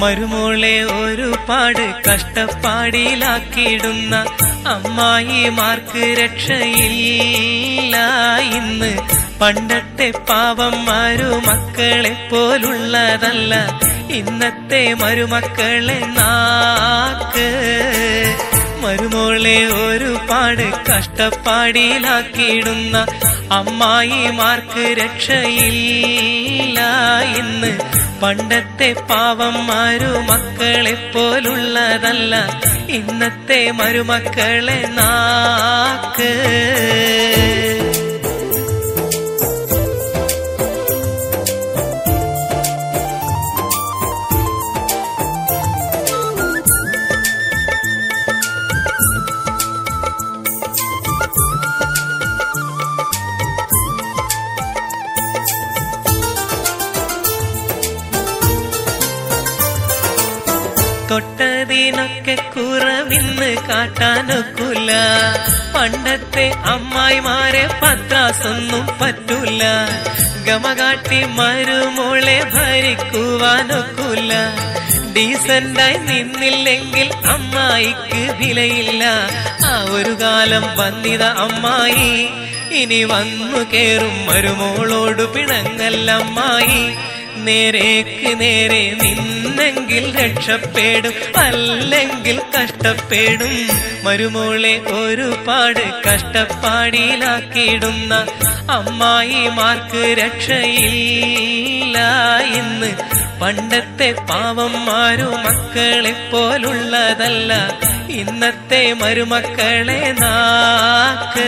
മരുമോളെ ഒരുപാട് കഷ്ടപ്പാടിയിലാക്കിയിടുന്ന അമ്മായിമാർക്ക് രക്ഷയില്ല ഇന്ന് പണ്ടത്തെ പാവം മരുമക്കളെ പോലുള്ളതല്ല ഇന്നത്തെ മരുമക്കളെ നാക്ക് മരുമോളെ ഒരുപാട് കഷ്ടപ്പാടിയിലാക്കിയിടുന്ന അമ്മായിമാർക്ക് രക്ഷയില്ല ഇന്ന് പണ്ടത്തെ പാവം മരുമക്കളെ പോലുള്ളതല്ല ഇന്നത്തെ മരുമക്കളെ നാക്ക് തൊട്ടതിനൊക്കെ കുറവിന്ന് കാട്ടാനൊക്കില്ല പണ്ടത്തെ അമ്മായിമാരെ പത്രാസൊന്നും പറ്റൂല ഗമകാട്ടി മരുമോളെ ഭരിക്കുവാനൊക്കില്ല ഡീസന്റായി നിന്നില്ലെങ്കിൽ അമ്മായിക്ക് വിലയില്ല ആ ഒരു കാലം വന്നിത അമ്മായി ഇനി വന്നു കേറും മരുമോളോട് പിണങ്ങല്ലമ്മായി നേരേക്ക് നേരെ നിന്നെങ്കിൽ രക്ഷപ്പെടും അല്ലെങ്കിൽ കഷ്ടപ്പെടും മരുമോളെ ഒരുപാട് കഷ്ടപ്പാടിയിലാക്കിയിടുന്ന അമ്മായിമാർക്ക് രക്ഷയില്ല ഇന്ന് പണ്ടത്തെ പാവന്മാരു മക്കളെ പോലുള്ളതല്ല ഇന്നത്തെ മരുമക്കളെ നാക്ക്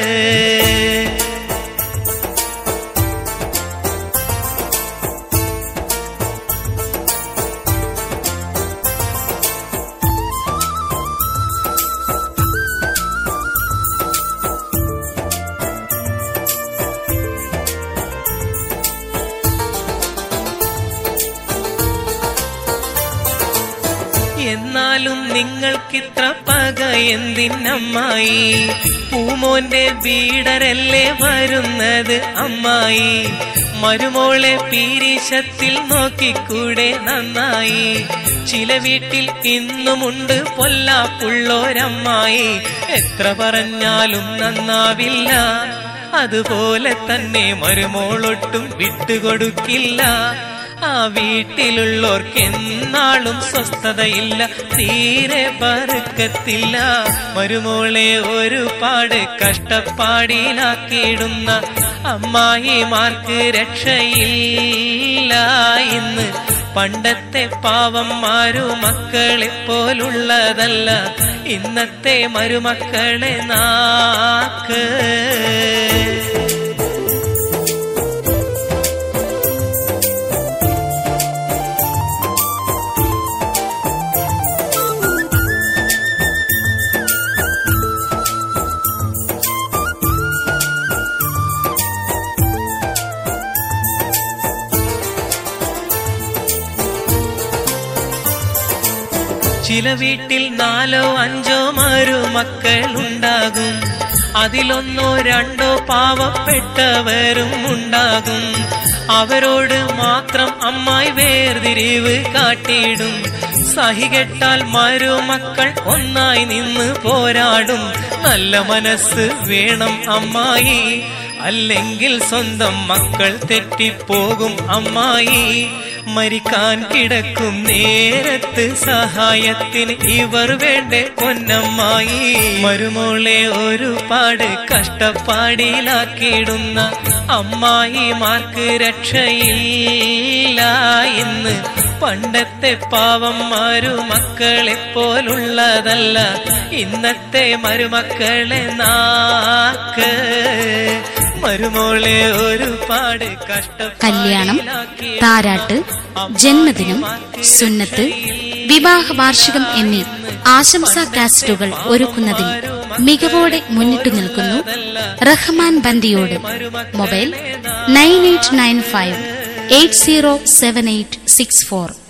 എന്നാലും നിങ്ങൾക്കിത്ര പക എന്തിനമ്മായി പൂമോന്റെ വീടരല്ലേ വരുന്നത് അമ്മായി മരുമോളെ പീരീശത്തിൽ നോക്കിക്കൂടെ നന്നായി ചില വീട്ടിൽ ഇന്നുമുണ്ട് പൊല്ലാപ്പുള്ളോരമ്മായി എത്ര പറഞ്ഞാലും നന്നാവില്ല അതുപോലെ തന്നെ മരുമോളൊട്ടും വിട്ടുകൊടുക്കില്ല ആ വീട്ടിലുള്ളോർക്ക് എന്നാളും സ്വസ്ഥതയില്ല തീരെ പറുക്കത്തില്ല മരുമോളെ ഒരുപാട് കഷ്ടപ്പാടിയിലാക്കിയിടുന്ന അമ്മായിമാർക്ക് രക്ഷയില്ല ഇന്ന് പണ്ടത്തെ പാവന്മാരു മക്കളെ പോലുള്ളതല്ല ഇന്നത്തെ മരുമക്കളെ നാക്ക് ചില വീട്ടിൽ നാലോ അഞ്ചോ മരുമക്കൾ ഉണ്ടാകും അതിലൊന്നോ രണ്ടോ പാവപ്പെട്ടവരും ഉണ്ടാകും അവരോട് മാത്രം അമ്മായി വേർതിരിവ് കാട്ടിയിടും സഹികെട്ടാൽ മരുമക്കൾ ഒന്നായി നിന്ന് പോരാടും നല്ല മനസ്സ് വേണം അമ്മായി അല്ലെങ്കിൽ സ്വന്തം മക്കൾ തെറ്റിപ്പോകും അമ്മായി മരിക്കാൻ കിടക്കും നേരത്ത് സഹായത്തിന് ഇവർ വേണ്ടേ പൊന്നമ്മായി മരുമോളെ ഒരുപാട് കഷ്ടപ്പാടിയിലാക്കിയിടുന്ന അമ്മായിമാർക്ക് രക്ഷയില്ല ഇന്ന് പണ്ടത്തെ പാവന്മാരു മക്കളെ പോലുള്ളതല്ല ഇന്നത്തെ മരുമക്കളെ നാക്ക് മരുമോളെ ഒരുപാട് കല്യാണം താരാട്ട് ജന്മദിനം സുന്നത്ത് വിവാഹ വാർഷികം എന്നീ ആശംസാ കാസറ്റുകൾ ഒരുക്കുന്നതിൽ മികവോടെ മുന്നിട്ടു നിൽക്കുന്നു റഹ്മാൻ ബന്ദിയോട് mobile nine eight nine five eight zero seven eight six four